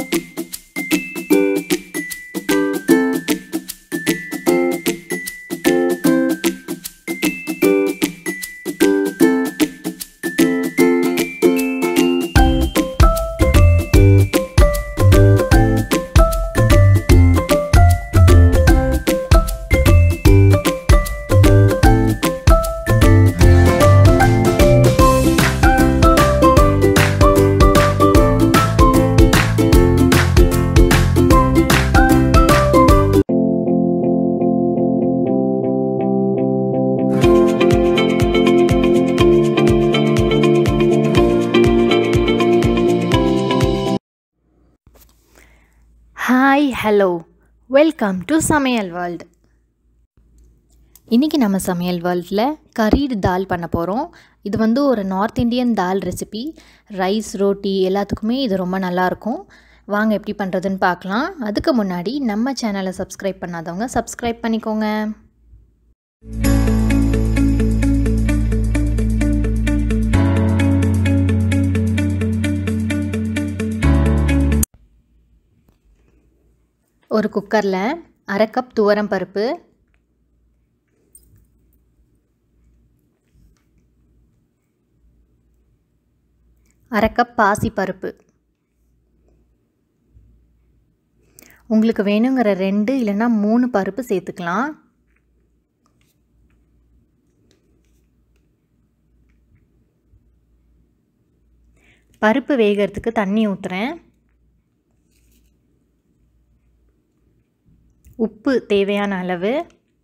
hi hello welcome to Samayal world இன்றைக்கி நம்ம சமையல் வேர்ல்டில் கரீடு தால் பண்ண போகிறோம் இது வந்து ஒரு north Indian dal recipe rice roti எல்லாத்துக்குமே இது ரொம்ப நல்லாயிருக்கும் வாங்க எப்படி பண்ணுறதுன்னு பார்க்கலாம் அதுக்கு முன்னாடி நம்ம சேனலை சப்ஸ்கிரைப் பண்ணாதவங்க சப்ஸ்கிரைப் பண்ணிக்கோங்க ஒரு குக்கரில் அரை கப் துவரம் பருப்பு அரை கப் பாசி பருப்பு உங்களுக்கு வேணுங்கிற ரெண்டு இல்லைன்னா மூணு பருப்பு சேர்த்துக்கலாம் பருப்பு வேகிறதுக்கு தண்ணி ஊற்றுறேன் உப்பு தேவையான அளவு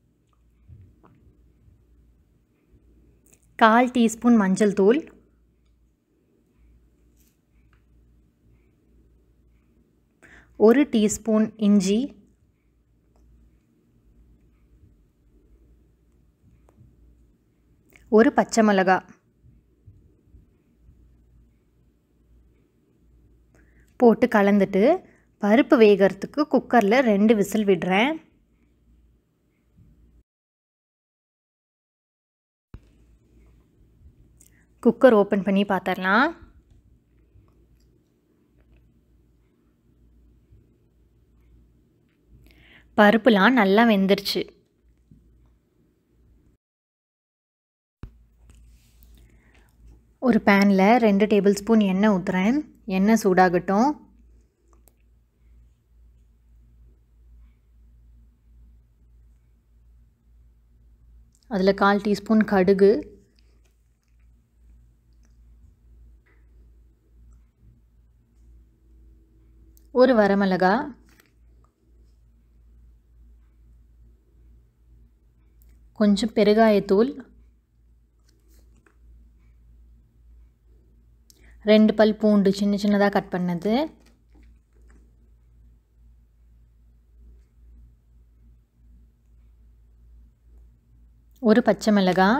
கால் டீஸ்பூன் மஞ்சள் தூள் ஒரு டீஸ்பூன் இஞ்சி ஒரு பச்சை மிளகா போட்டு கலந்துட்டு பருப்பு வேகிறதுக்கு குக்கரில் ரெண்டு விசில் விடுறேன் குக்கர் ஓப்பன் பண்ணி பார்த்துடலாம் பருப்புலாம் நல்லா வெந்துருச்சு ஒரு பேனில் ரெண்டு டேபிள் ஸ்பூன் எண்ணெய் ஊற்றுறேன் எண்ணெய் சூடாகட்டும் அதில் கால் டீஸ்பூன் கடுகு ஒரு வரமிளகா கொஞ்சம் பெருகாயத்தூள் ரெண்டு பல் பூண்டு சின்ன சின்னதாக கட் பண்ணது ஒரு பச்சை மிளகாய்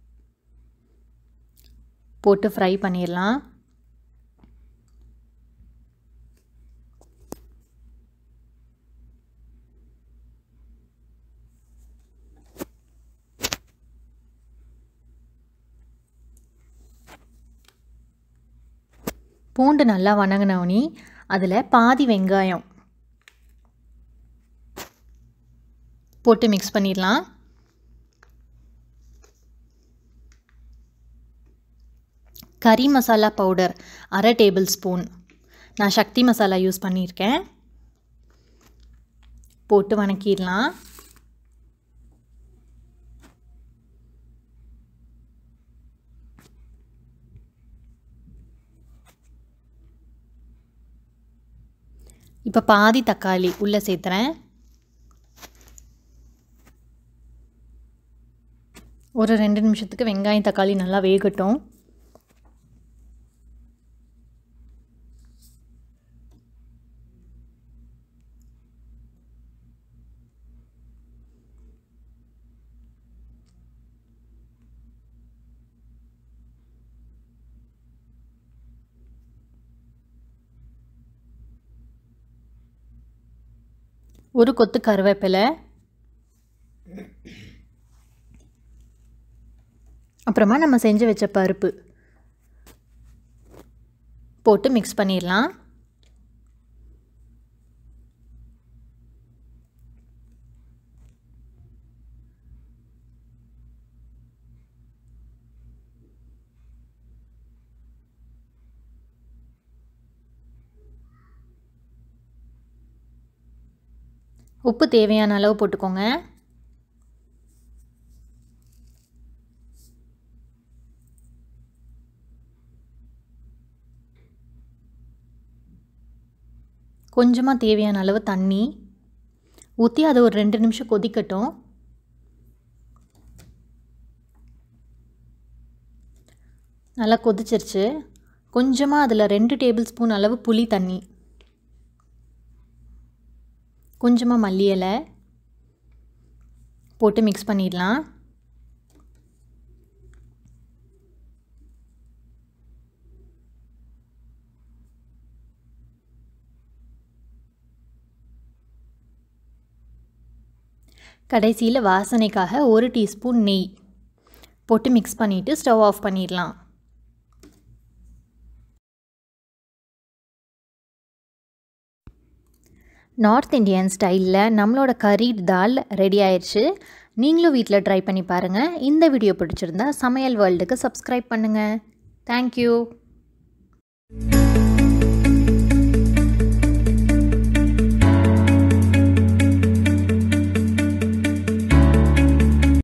போட்டு ஃப்ரை பண்ணிடலாம் பூண்டு நல்லா வணங்கினவுனி அதில் பாதி வெங்காயம் போட்டு மிக்ஸ் பண்ணிடலாம் கறி மசாலா பவுடர் அரை டேபிள் ஸ்பூன் நான் சக்தி மசாலா யூஸ் பண்ணியிருக்கேன் போட்டு வணக்கிடலாம் இப்போ பாதி தக்காளி உள்ளே சேர்த்துறேன் ஒரு ரெண்டு நிமிஷத்துக்கு வெங்காயம் தக்காளி நல்லா வேகட்டும் ஒரு கொத்து கருவேப்பிலை அப்புறமா நம்ம செஞ்சு வச்ச பருப்பு போட்டு மிக்ஸ் பண்ணிடலாம் உப்பு தேவையான அளவு போட்டுக்கோங்க கொஞ்சமாக தேவையான அளவு தண்ணி ஊற்றி அதை ஒரு ரெண்டு நிமிஷம் கொதிக்கட்டும் நல்லா கொதிச்சிருச்சு கொஞ்சமாக அதில் ரெண்டு டேபிள் ஸ்பூன் அளவு புளி தண்ணி கொஞ்சமாக மல்லி இலை போட்டு மிக்ஸ் பண்ணிடலாம் கடைசியில் வாசனைக்காக ஒரு டீஸ்பூன் நெய் போட்டு மிக்ஸ் பண்ணிவிட்டு ஸ்டவ் ஆஃப் பண்ணிடலாம் நார்த் இந்தியன் ஸ்டைலில் நம்மளோட கறி தால் ரெடி ஆயிடுச்சு நீங்களும் வீட்டில் ட்ரை பண்ணி பாருங்கள் இந்த வீடியோ பிடிச்சிருந்தா சமையல் வேர்ல்டுக்கு சப்ஸ்கிரைப் பண்ணுங்கள் தேங்க்யூ